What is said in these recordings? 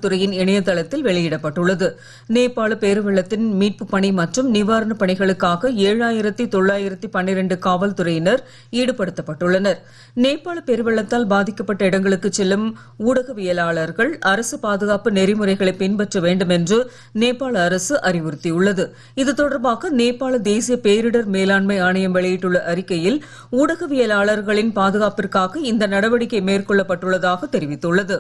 காவல்துறையின் இணையதளத்தில் வெளியிடப்பட்டுள்ளது நேபாள பேருவெள்ளத்தின் மீட்பு பணி மற்றும் நிவாரணப் பணிகளுக்காக ஏழாயிரத்தி தொள்ளாயிரத்தி பன்னிரண்டு காவல்துறையினர் ஈடுபடுத்தப்பட்டுள்ளனர் நேபாள பெருவெள்ளத்தால் பாதிக்கப்பட்ட இடங்களுக்கு செல்லும் ஊடகவியலாளர்கள் அரசு பாதுகாப்பு நெறிமுறைகளை பின்பற்ற வேண்டும் என்று நேபாள அரசு அறிவுறுத்தியுள்ளது இது தொடர்பாக நேபாள தேசிய பேரிடர் மேலாண்மை ஆணையம் வெளியிட்டுள்ள அறிக்கையில் ஊடகவியலாளர்களின் பாதுகாப்பிற்காக இந்த நடவடிக்கை மேற்கொள்ளப்பட்டுள்ளதாக தெரிவித்துள்ளது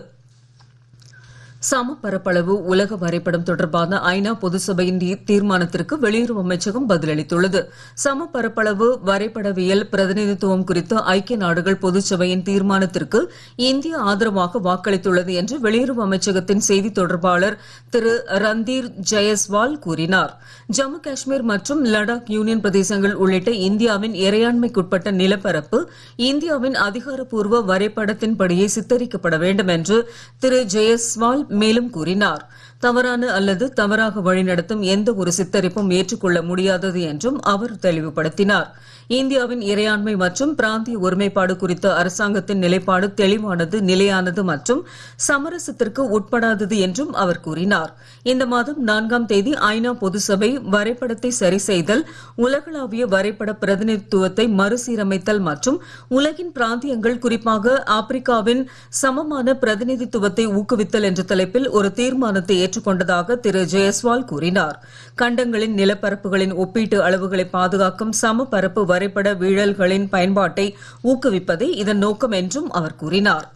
சம பரப்பளவு உலக வரைபடம் தொடர்பான ஐநா பொதுசபையின் தீ- தீர்மானத்திற்கு வெளியுறவு அமைச்சகம் பதிலளித்துள்ளது சம பரப்பளவு வரைபடவியல் பிரதிநிதித்துவம் குறித்த ஐக்கிய நாடுகள் பொதுச்சபையின் தீர்மானத்திற்கு இந்தியா ஆதரவாக வாக்களித்துள்ளது என்று வெளியுறவு அமைச்சகத்தின் செய்தி தொடர்பாளர் திரு ரந்தீர் ஜெயஸ்வால் கூறினார் ஜம்மு காஷ்மீர் மற்றும் லடாக் யூனியன் பிரதேசங்கள் உள்ளிட்ட இந்தியாவின் இறையாண்மைக்குட்பட்ட நிலப்பரப்பு இந்தியாவின் அதிகாரப்பூர்வ வரைபடத்தின்படியே சித்தரிக்கப்பட வேண்டும் என்று திரு ஜெயஸ்வால் மேலும் கூறினார் தவறான அல்லது தவறாக வழிநடத்தும் எந்த ஒரு சித்தரிப்பும் ஏற்றுக்கொள்ள முடியாதது என்றும் அவர் தெளிவுபடுத்தினார் இந்தியாவின் இறையாண்மை மற்றும் பிராந்திய ஒருமைப்பாடு குறித்த அரசாங்கத்தின் நிலைப்பாடு தெளிவானது நிலையானது மற்றும் சமரசத்திற்கு உட்படாதது என்றும் அவர் கூறினார் இந்த மாதம் நான்காம் தேதி ஐநா பொதுசபை வரைபடத்தை சரி செய்தல் உலகளாவிய வரைபட பிரதிநிதித்துவத்தை மறுசீரமைத்தல் மற்றும் உலகின் பிராந்தியங்கள் குறிப்பாக ஆப்பிரிக்காவின் சமமான பிரதிநிதித்துவத்தை ஊக்குவித்தல் என்ற தலைப்பில் ஒரு தீர்மானத்தை ஏற்றுக்கொண்டதாக திரு ஜெயஸ்வால் கூறினார் கண்டங்களின் நிலப்பரப்புகளின் ஒப்பீட்டு அளவுகளை பாதுகாக்கும் சமபரப்பு வரைபட வீழல்களின் பயன்பாட்டை ஊக்குவிப்பதே இதன் நோக்கம் என்றும் அவர் கூறினார்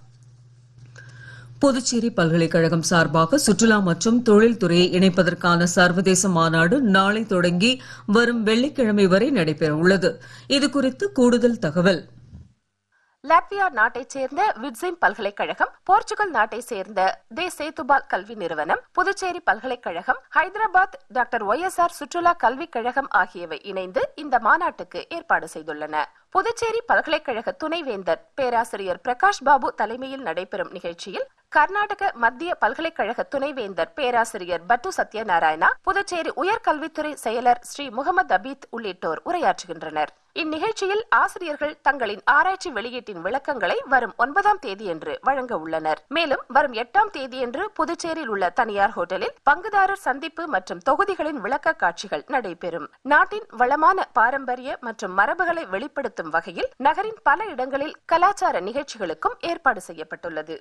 புதுச்சேரி பல்கலைக்கழகம் சார்பாக சுற்றுலா மற்றும் தொழில்துறையை இணைப்பதற்கான சர்வதேச மாநாடு நாளை தொடங்கி வரும் வெள்ளிக்கிழமை வரை நடைபெற உள்ளது இதுகுறித்து கூடுதல் தகவல் லாட்வியா நாட்டைச் சேர்ந்த விட்ஸிம் பல்கலைக்கழகம் போர்ச்சுகல் நாட்டை சேர்ந்த தே சேத்துபால் கல்வி நிறுவனம் புதுச்சேரி பல்கலைக்கழகம் Hyderabad doctor Y S R சுற்றுலா கல்விக் கழகம் ஆகியவை இணைந்து இந்த மாநாட்டுக்கு ஏற்பாடு செய்துள்ளன புதுச்சேரி பல்கலைக்கழக துணைவேந்தர் பேராசிரியர் பிரகாஷ் பாபு தலைமையில் நடைபெறும் நிகழ்ச்சியில் கர்நாடக மத்திய பல்கலைக்கழக துணைவேந்தர் பேராசிரியர் பட்டு சத்யநாராயணா புதுச்சேரி உயர்கல்வித்துறை செயலர் ஸ்ரீ முகமது அபீத் உள்ளிட்டோர் உரையாற்றுகின்றனர் இந்நிகழ்ச்சியில் ஆசிரியர்கள் தங்களின் ஆராய்ச்சி வெளியீட்டின் விளக்கங்களை வரும் ஒன்பதாம் தேதியன்று வழங்க உள்ளனர் மேலும் வரும் எட்டாம் தேதியன்று புதுச்சேரியில் உள்ள தனியார் ஹோட்டலில் பங்குதாரர் சந்திப்பு மற்றும் தொகுதிகளின் விளக்க காட்சிகள் நடைபெறும் நாட்டின் வளமான பாரம்பரிய மற்றும் மரபுகளை வெளிப்படுத்தும் வகையில் நகரின் பல இடங்களில் கலாச்சார நிகழ்ச்சிகளுக்கும் ஏற்பாடு செய்யப்பட்டுள்ளது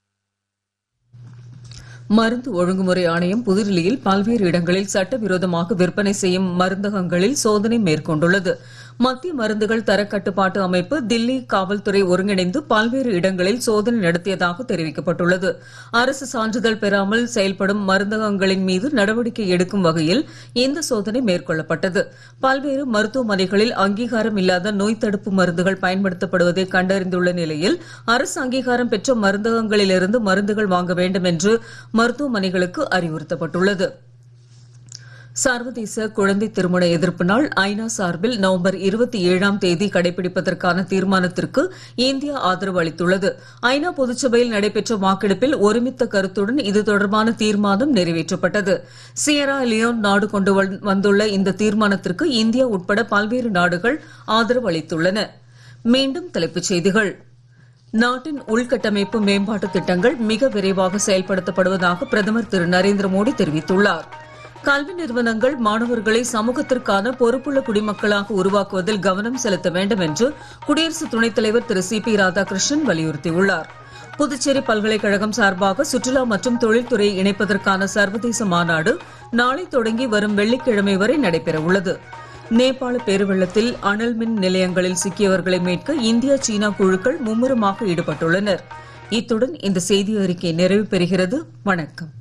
மருந்து ஒழுங்குமுறை ஆணையம் புதுடில்லியில் பல்வேறு இடங்களில் சட்டவிரோதமாக விற்பனை செய்யும் மருந்தகங்களில் சோதனை மேற்கொண்டுள்ளது மத்திய மருந்துகள் தரக்கட்டுப்பாட்டு அமைப்பு தில்லி காவல்துறை ஒருங்கிணைந்து பல்வேறு இடங்களில் சோதனை நடத்தியதாக தெரிவிக்கப்பட்டுள்ளது அரசு சான்றிதழ் பெறாமல் செயல்படும் மருந்தகங்களின் மீது நடவடிக்கை எடுக்கும் வகையில் இந்த சோதனை மேற்கொள்ளப்பட்டது பல்வேறு மருத்துவமனைகளில் அங்கீகாரம் இல்லாத நோய் தடுப்பு மருந்துகள் பயன்படுத்தப்படுவதை கண்டறிந்துள்ள நிலையில் அரசு அங்கீகாரம் பெற்ற மருந்தகங்களிலிருந்து மருந்துகள் வாங்க வேண்டும் என்று மருத்துவமனைகளுக்கு அறிவுறுத்தப்பட்டுள்ளது சர்வதேச குழந்தை திருமண எதிர்ப்பு நாள் ஐநா சார்பில் நவம்பர் இருபத்தி ஏழாம் தேதி கடைபிடிப்பதற்கான தீர்மானத்திற்கு இந்தியா ஆதரவு அளித்துள்ளது ஐநா பொதுச்சபையில் நடைபெற்ற வாக்கெடுப்பில் ஒருமித்த கருத்துடன் இது தொடர்பான தீர்மானம் நிறைவேற்றப்பட்டது சியரா லியோன் நாடு கொண்டு வந்- வந்துள்ள இந்த தீர்மானத்திற்கு இந்தியா உட்பட பல்வேறு நாடுகள் ஆதரவு அளித்துள்ளன மீண்டும் தலைப்புச் செய்திகள் நாட்டின் உள்கட்டமைப்பு மேம்பாட்டு திட்டங்கள் மிக விரைவாக செயல்படுத்தப்படுவதாக பிரதமர் திரு நரேந்திர மோடி தெரிவித்துள்ளார் கல்வி நிறுவனங்கள் மாணவர்களை சமூகத்திற்கான பொறுப்புள்ள குடிமக்களாக உருவாக்குவதில் கவனம் செலுத்த வேண்டும் என்று குடியரசு துணைத் தலைவர் திரு சி பி ராதாகிருஷ்ணன் வலியுறுத்தியுள்ளார் புதுச்சேரி பல்கலைக்கழகம் சார்பாக சுற்றுலா மற்றும் தொழில்துறையை இணைப்பதற்கான சர்வதேச மாநாடு நாளை தொடங்கி வரும் வெள்ளிக்கிழமை வரை நடைபெற உள்ளது நேபாள பெருவெள்ளத்தில் அனல் மின் நிலையங்களில் சிக்கியவர்களை மீட்க இந்தியா சீனா குழுக்கள் மும்முரமாக ஈடுபட்டுள்ளனர் இத்துடன் இந்த செய்தி அறிக்கை நிறைவு பெறுகிறது வணக்கம்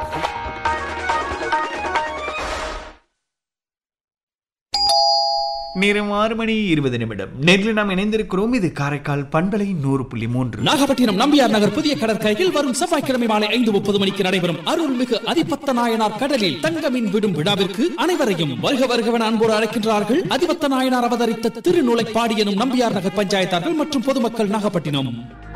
நேரம் ஆறு மணி இருபது நிமிடம் நேரில் நாம் இணைந்திருக்கிறோம் இது காரைக்கால் பண்பலை நூறு புள்ளி மூன்று நாகப்பட்டினம் நம்பியார் நகர் புதிய கடற்கரையில் வரும் செவ்வாய்க்கிழமை மாலை ஐந்து முப்பது மணிக்கு நடைபெறும் அருள்மிகு அதிபத்த நாயனார் கடலில் தங்கமின் விடும் விழாவிற்கு அனைவரையும் வருக வருகவன அன்போடு அழைக்கின்றார்கள் அதிபத்த நாயனார் அவதரித்த திருநூலை பாடி எனும் நம்பியார் நகர் பஞ்சாயத்தார்கள் மற்றும் பொதுமக்கள் நாகப்பட்டினம்